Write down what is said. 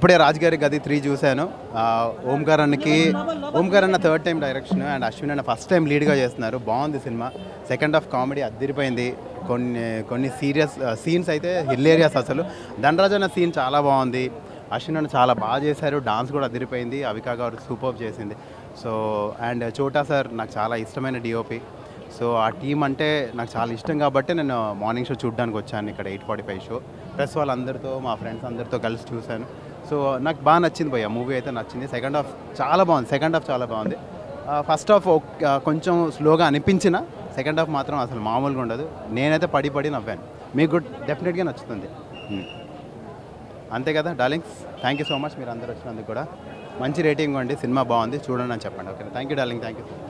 ఇప్పుడే రాజుగారి గది త్రీ చూశాను ఆ, ఓంకార్ అన్నకి ఓంకార్ అన్న third time direction and Ashwin అన్న ఫస్ట్ టైం లీడ్గా చేస్తున్నారు బాగుంది సినిమా సెకండ్ హాఫ్ కామెడీ అద్దరిపోయింది కొన్ని కొన్ని సీరియస్ సీన్స్ అయితే హిల్లేరియస్ అసలు ధనరాజ్ అన్న సీన్ చాలా బాగుంది అశ్విన్ అన్న చాలా బాగా చేశారు డాన్స్ కూడా అదిరిపోయింది అవికా గారు సూపర్ చేసింది సో అండ్ చోటా సార్ నాకు చాలా ఇష్టమైన డిఓపి సో ఆ టీం అంటే నాకు చాలా ఇష్టం కాబట్టి నేను మార్నింగ్ షో చూడడానికి వచ్చాను ఇక్కడ eight forty five show plus వాళ్ళందరితో మా ఫ్రెండ్స్ అందరితో కలిసి చూశాను సో నాకు బాగా నచ్చింది భయ్య మూవీ అయితే నచ్చింది సెకండ్ హాఫ్ చాలా బాగుంది సెకండ్ హాఫ్ చాలా బాగుంది ఫస్ట్ హాఫ్ కొంచెం స్లోగా అనిపించిన సెకండ్ హాఫ్ మాత్రం అసలు మామూలుగా ఉండదు నేనైతే పడి పడి నవ్వాను మీకు కూడా డెఫినెట్గా నచ్చుతుంది Hmm. అంతే కదా darlings thank you so much మీరు అందరు వచ్చినందుకు కూడా మంచి రేటింగ్ ఇవ్వండి సినిమా బాగుంది చూడండి అని చెప్పండి okay thank you darling thank you